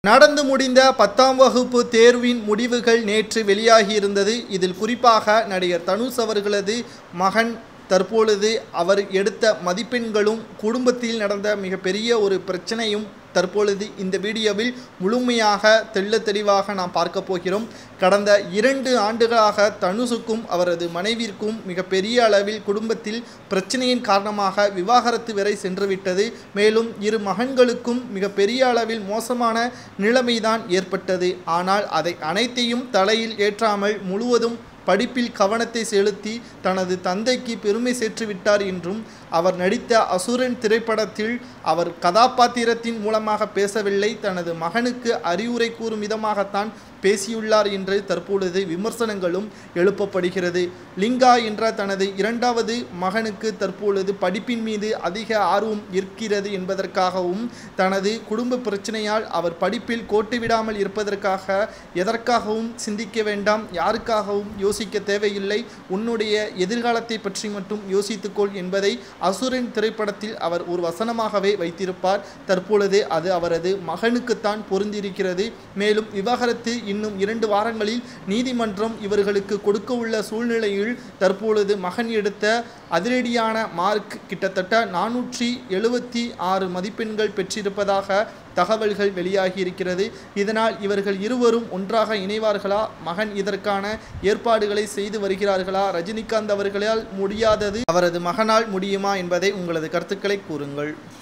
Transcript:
நடந்து முடிந்த பத்தாம் வகுப்பு தேர்வின் முடிவுகள் நேற்று வெளியாகியிருந்தது இதில் குறிப்பாக நடிகர் தனுஷ் அவர்களது மகன் தற்பொழுது அவர் எடுத்த மதிப்பெண்களும் குடும்பத்தில் நடந்த மிகப்பெரிய ஒரு பிரச்சனையும் தற்பொழுது இந்த வீடியோவில் முழுமையாக தெள்ள தெளிவாக நாம் பார்க்க போகிறோம் கடந்த இரண்டு ஆண்டுகளாக தனுஷுக்கும் அவரது மனைவிற்கும் மிகப்பெரிய அளவில் குடும்பத்தில் பிரச்சனையின் காரணமாக விவாகரத்து வரை சென்றுவிட்டது மேலும் இரு மகன்களுக்கும் மிகப்பெரிய அளவில் மோசமான நிலைமைதான் ஏற்பட்டது ஆனால் அதை அனைத்தையும் தலையில் ஏற்றாமல் முழுவதும் படிப்பில் கவனத்தை செலுத்தி தனது தந்தைக்கு பெருமை சேர்த்துவிட்டார் என்றும் அவர் நடித்த அசுரன் திரைப்படத்தில் அவர் கதாபாத்திரத்தின் மூலமாக பேசவில்லை தனது மகனுக்கு அறிவுரை கூறும் விதமாகத்தான் பேசியுள்ளார் என்று தற்பொழுது விமர்சனங்களும் எழுப்பப்படுகிறது லிங்கா என்ற தனது இரண்டாவது மகனுக்கு தற்பொழுது படிப்பின் மீது அதிக ஆர்வம் இருக்கிறது என்பதற்காகவும் தனது குடும்ப பிரச்சனையால் அவர் படிப்பில் கோட்டு விடாமல் இருப்பதற்காக எதற்காகவும் சிந்திக்க வேண்டாம் யாருக்காகவும் யோசிக்க தேவையில்லை உன்னுடைய எதிர்காலத்தை பற்றி மட்டும் யோசித்துக்கொள் என்பதை அசுரன் திரைப்படத்தில் அவர் ஒரு வசனமாகவே வைத்திருப்பார் தற்பொழுது அது அவரது மகனுக்குத்தான் பொருந்திருக்கிறது மேலும் விவாகரத்து இன்னும் இரண்டு வாரங்களில் நீதிமன்றம் இவர்களுக்கு கொடுக்க உள்ள சூழ்நிலையில் தற்பொழுது மகன் எடுத்த அதிரடியான மார்க் கிட்டத்தட்ட நானூற்றி எழுபத்தி ஆறு மதிப்பெண்கள் பெற்றிருப்பதாக தகவல்கள் வெளியாகி இருக்கிறது இதனால் இவர்கள் இருவரும் ஒன்றாக இணைவார்களா மகன் இதற்கான ஏற்பாடுகளை செய்து வருகிறார்களா ரஜினிகாந்த் அவர்களால் முடியாதது அவரது மகனால் முடியுமா என்பதை உங்களது கருத்துக்களை கூறுங்கள்